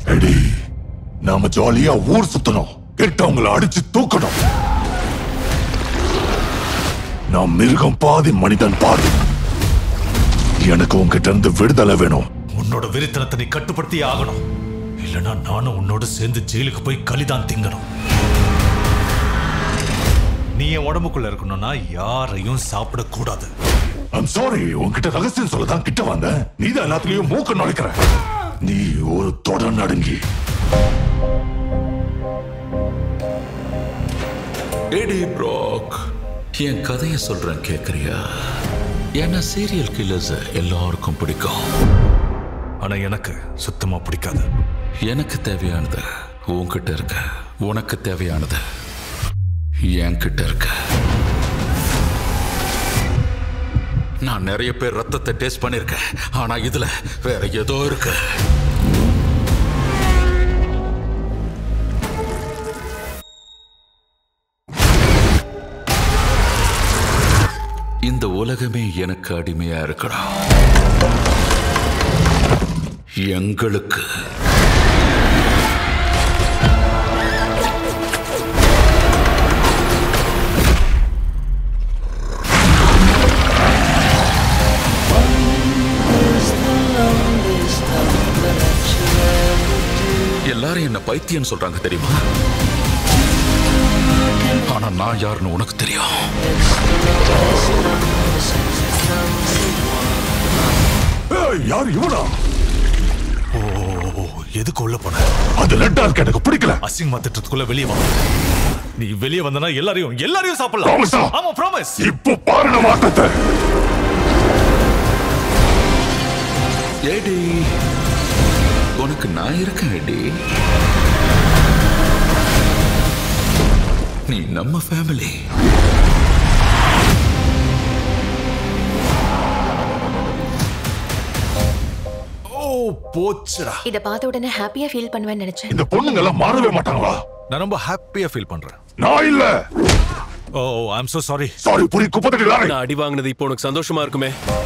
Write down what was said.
Eddy நாம ஜாலியா ஊர் சுத்தணும் கெட்டவங்களை அடிச்சு தூக்கணும் நான் மிருகம் பாதி மனிதன் பாதி எனக்கு உன்கிட்ட இருந்து விடுதலை வேணும் உன்னோட வெறித்தனத்தை நீ கட்டுப்படுத்தி ஆகணும் இல்லனா நானும் உன்னோட சேர்ந்து ஜெயிலுக்கு போய் களிதான் திங்கணும் நீ என் உடம்புக்குள்ள இருக்கணும்னா யாரையும் சாப்பிடக்கூடாது ஐம் சாரி உன்கிட்ட ரகசியம் சொல்ல தான் கிட்ட வந்தேன் நீ தான் எல்லாத்துலயும் மூக்க நுழைக்கிற நீ ஒரு தொடர் நடுங்கி எடி ப்ராக் என் கதையை சொல்றேன் கேக்குறியா ஏன்னா சீரியல் கில்லர்ஸ் எல்லாருக்கும் பிடிக்கும் ஆனா எனக்கு சுத்தமா பிடிக்காது எனக்கு தேவையானது உன்கிட்ட இருக்க உனக்கு தேவையானது என்கிட்ட இருக்க நான் நிறைய பேர் ரத்தத்தை டேஸ்ட் பண்ணிருக்கேன் ஆனா இதுல வேற ஏதோ இருக்கு இந்த உலகமே எனக்கு அடிமையா இருக்கணும் எங்களுக்கு எல்லாரும் என்ன பைத்தியம் சொல்றாங்க தெரியுமா ஆனா நான் யாருன்னு உனக்கு தெரியும் ஏய், யார் இவனா ஓ எதுக்கு உள்ள போன அது ரெட்டா இருக்கு எனக்கு பிடிக்கல அசிங்கமா திட்டத்துக்குள்ள வெளியே வா நீ வெளியே வந்தனா எல்லாரையும் எல்லாரையும் Promise ஆ? சாப்பிடலாம் ஆமா ப்ராமிஸ் இப்போ பாரு நம்ம ஆட்டத்தை ஏடி உனக்கு நான் இருக்கேன் ஏடி நீ நம்ம ஃபேமிலி ஓ போச்சுடா இத பார்த்த உடனே ஹாப்பியா ஃபீல் பண்ணுவேன்னு நினைச்சேன் இந்த பொண்ணுங்க எல்லாம் மாறவே மாட்டாங்களா நான் ரொம்ப ஹாப்பியா ஃபீல் பண்றேன் நான் இல்ல oh I am so sorry sorry புரி குப்பத்தடி லாரி நான் அடி வாங்கினது இப்போ உனக்கு சந்தோஷமா இருக்குமே